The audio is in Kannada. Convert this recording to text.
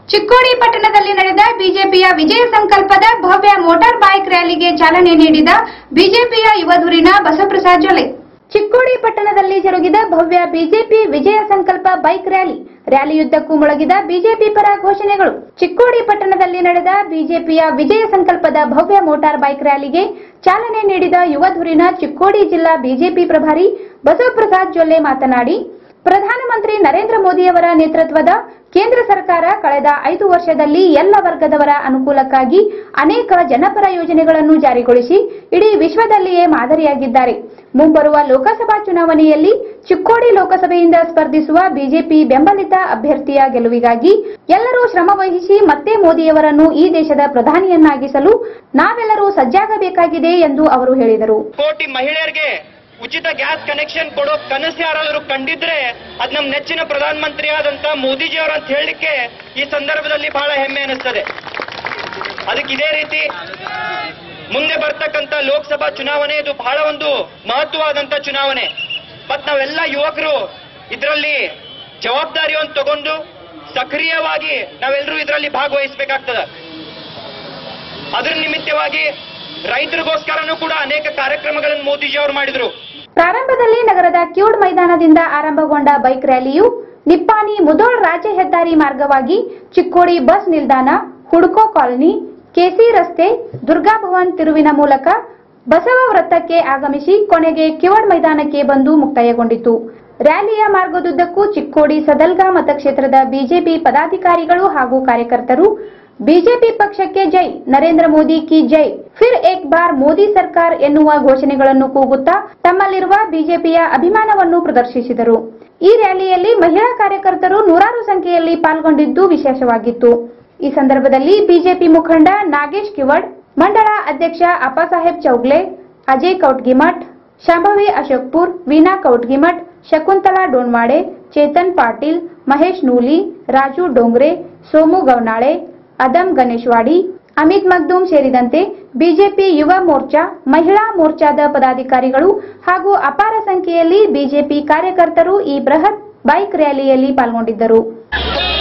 ಚಿಕ್ಕೋಡಿ ಪಟ್ಟಣದಲ್ಲಿ ನಡೆದ ಬಿಜೆಪಿಯ ವಿಜಯ ಸಂಕಲ್ಪದ ಭವ್ಯ ಮೋಟಾರ್ ಬೈಕ್ ರ್ಯಾಲಿಗೆ ಚಾಲನೆ ನೀಡಿದ ಬಿಜೆಪಿಯ ಯುವಧುರಿನ ಬಸವಪ್ರಸಾದ್ ಜೊಲೆ ಚಿಕ್ಕೋಡಿ ಪಟ್ಟಣದಲ್ಲಿ ಜರುಗಿದ ಭವ್ಯ ಬಿಜೆಪಿ ವಿಜಯ ಸಂಕಲ್ಪ ಬೈಕ್ ರ್ಯಾಲಿ ರ್ಯಾಲಿಯುದ್ದಕ್ಕೂ ಮೊಳಗಿದ ಬಿಜೆಪಿ ಪರ ಘೋಷಣೆಗಳು ಚಿಕ್ಕೋಡಿ ಪಟ್ಟಣದಲ್ಲಿ ನಡೆದ ಬಿಜೆಪಿಯ ವಿಜಯ ಸಂಕಲ್ಪದ ಭವ್ಯ ಮೋಟಾರ್ ಬೈಕ್ ರ್ಯಾಲಿಗೆ ಚಾಲನೆ ನೀಡಿದ ಯುವಧುರಿನ ಚಿಕ್ಕೋಡಿ ಜಿಲ್ಲಾ ಬಿಜೆಪಿ ಪ್ರಭಾರಿ ಬಸವಪ್ರಸಾದ್ ಜೊಲ್ಲೆ ಮಾತನಾಡಿ ಪ್ರಧಾನಮಂತ್ರಿ ನರೇಂದ್ರ ಮೋದಿಯವರ ನೇತೃತ್ವದ ಕೇಂದ್ರ ಸರ್ಕಾರ ಕಳೆದ ಐದು ವರ್ಷದಲ್ಲಿ ಎಲ್ಲ ವರ್ಗದವರ ಅನುಕೂಲಕ್ಕಾಗಿ ಅನೇಕ ಜನಪರ ಯೋಜನೆಗಳನ್ನು ಜಾರಿಗೊಳಿಸಿ ಇಡೀ ವಿಶ್ವದಲ್ಲಿಯೇ ಮಾದರಿಯಾಗಿದ್ದಾರೆ ಮುಂಬರುವ ಲೋಕಸಭಾ ಚುನಾವಣೆಯಲ್ಲಿ ಚಿಕ್ಕೋಡಿ ಲೋಕಸಭೆಯಿಂದ ಸ್ಪರ್ಧಿಸುವ ಬಿಜೆಪಿ ಬೆಂಬಲಿತ ಅಭ್ಯರ್ಥಿಯ ಗೆಲುವಿಗಾಗಿ ಎಲ್ಲರೂ ಶ್ರಮವಹಿಸಿ ಮತ್ತೆ ಮೋದಿಯವರನ್ನು ಈ ದೇಶದ ಪ್ರಧಾನಿಯನ್ನಾಗಿಸಲು ನಾವೆಲ್ಲರೂ ಸಜ್ಜಾಗಬೇಕಾಗಿದೆ ಎಂದು ಅವರು ಹೇಳಿದರು ಕೋಟಿ ಮಹಿಳೆಯರಿಗೆ ಉಚಿತ ಗ್ಯಾಸ್ ಕನೆಕ್ಷನ್ ಕೊಡೋ ಕನಸು ಯಾರಾದರೂ ಕಂಡಿದ್ರೆ ಅದ್ ನಮ್ ನೆಚ್ಚಿನ ಪ್ರಧಾನಮಂತ್ರಿ ಆದಂತ ಮೋದಿಜಿಯವರು ಅಂತ ಹೇಳಲಿಕ್ಕೆ ಈ ಸಂದರ್ಭದಲ್ಲಿ ಬಹಳ ಹೆಮ್ಮೆ ಅನಿಸ್ತದೆ ಅದಕ್ಕೆ ಇದೇ ರೀತಿ ಮುಂದೆ ಬರ್ತಕ್ಕಂತ ಲೋಕಸಭಾ ಚುನಾವಣೆ ಇದು ಬಹಳ ಒಂದು ಮಹತ್ವವಾದಂತ ಚುನಾವಣೆ ಮತ್ ನಾವೆಲ್ಲ ಯುವಕರು ಇದರಲ್ಲಿ ಜವಾಬ್ದಾರಿಯನ್ನು ತಗೊಂಡು ಸಕ್ರಿಯವಾಗಿ ನಾವೆಲ್ಲರೂ ಇದರಲ್ಲಿ ಭಾಗವಹಿಸಬೇಕಾಗ್ತದೆ ಅದರ ನಿಮಿತ್ತವಾಗಿ ರೈತರಿಗೋಸ್ಕರನೂ ಕೂಡ ಅನೇಕ ಕಾರ್ಯಕ್ರಮಗಳನ್ನು ಮೋದಿಜಿ ಅವರು ಮಾಡಿದ್ರು ಪ್ರಾರಂಭದಲ್ಲಿ ನಗರದ ಕ್ಯೂಡ್ ಮೈದಾನದಿಂದ ಆರಂಭಗೊಂಡ ಬೈಕ್ ರ್ಯಾಲಿಯು ನಿಪ್ಪಾಣಿ ಮುದೋಳ್ ರಾಜ್ಯ ಹೆದ್ದಾರಿ ಮಾರ್ಗವಾಗಿ ಚಿಕ್ಕೋಡಿ ಬಸ್ ನಿಲ್ದಾಣ ಹುಡ್ಕೋ ಕಾಲನಿ ಕೆಸಿ ರಸ್ತೆ ದುರ್ಗಾ ಭವನ್ ತಿರುವಿನ ಮೂಲಕ ಬಸವ ವೃತ್ತಕ್ಕೆ ಆಗಮಿಸಿ ಕೊನೆಗೆ ಕಿವಡ್ ಮೈದಾನಕ್ಕೆ ಬಂದು ಮುಕ್ತಾಯಗೊಂಡಿತು ರ್ಯಾಲಿಯ ಮಾರ್ಗದುದ್ದಕ್ಕೂ ಚಿಕ್ಕೋಡಿ ಸದಲ್ಗಾ ಮತಕ್ಷೇತ್ರದ ಬಿಜೆಪಿ ಪದಾಧಿಕಾರಿಗಳು ಹಾಗೂ ಕಾರ್ಯಕರ್ತರು ಬಿಜೆಪಿ ಪಕ್ಷಕ್ಕೆ ಜೈ ನರೇಂದ್ರ ಮೋದಿ ಕಿ ಜೈ ಫಿರ್ ಏಕ್ ಬಾರ್ ಮೋದಿ ಸರ್ಕಾರ್ ಎನ್ನುವ ಘೋಷಣೆಗಳನ್ನು ಕೂಗುತ್ತಾ ತಮ್ಮಲ್ಲಿರುವ ಬಿಜೆಪಿಯ ಅಭಿಮಾನವನ್ನು ಪ್ರದರ್ಶಿಸಿದರು ಈ ರ್ಯಾಲಿಯಲ್ಲಿ ಮಹಿಳಾ ಕಾರ್ಯಕರ್ತರು ನೂರಾರು ಸಂಖ್ಯೆಯಲ್ಲಿ ಪಾಲ್ಗೊಂಡಿದ್ದು ವಿಶೇಷವಾಗಿತ್ತು ಈ ಸಂದರ್ಭದಲ್ಲಿ ಬಿಜೆಪಿ ಮುಖಂಡ ನಾಗೇಶ್ ಕಿವಡ್ ಮಂಡಳ ಅಧ್ಯಕ್ಷ ಅಪ್ಪಾಸಾಹೇಬ್ ಚೌಗ್ಲೆ ಅಜಯ್ ಕೌಟ್ಗಿಮಠ್ ಶಾಂಭವಿ ಅಶೋಕ್ಪುರ್ ವೀಣಾ ಕೌಟ್ಗಿಮಠ್ ಶಕುಂತಲಾ ಡೋನ್ವಾಡೆ ಚೇತನ್ ಪಾಟೀಲ್ ಮಹೇಶ್ ನೂಲಿ ರಾಜು ಡೋಂಗ್ರೆ ಸೋಮು ಗೌನಾಳೆ ಅದಮ್ ಗಣೇಶ್ವಾಡಿ ಅಮಿತ್ ಮಗ್ದೂಮ್ ಸೇರಿದಂತೆ ಬಿಜೆಪಿ ಯುವ ಮೋರ್ಚಾ ಮಹಿಳಾ ಮೋರ್ಚಾದ ಪದಾಧಿಕಾರಿಗಳು ಹಾಗೂ ಅಪಾರ ಸಂಖ್ಯೆಯಲ್ಲಿ ಬಿಜೆಪಿ ಕಾರ್ಯಕರ್ತರು ಈ ಬೃಹತ್ ಬೈಕ್ ರ್ಯಾಲಿಯಲ್ಲಿ ಪಾಲ್ಗೊಂಡಿದ್ದರು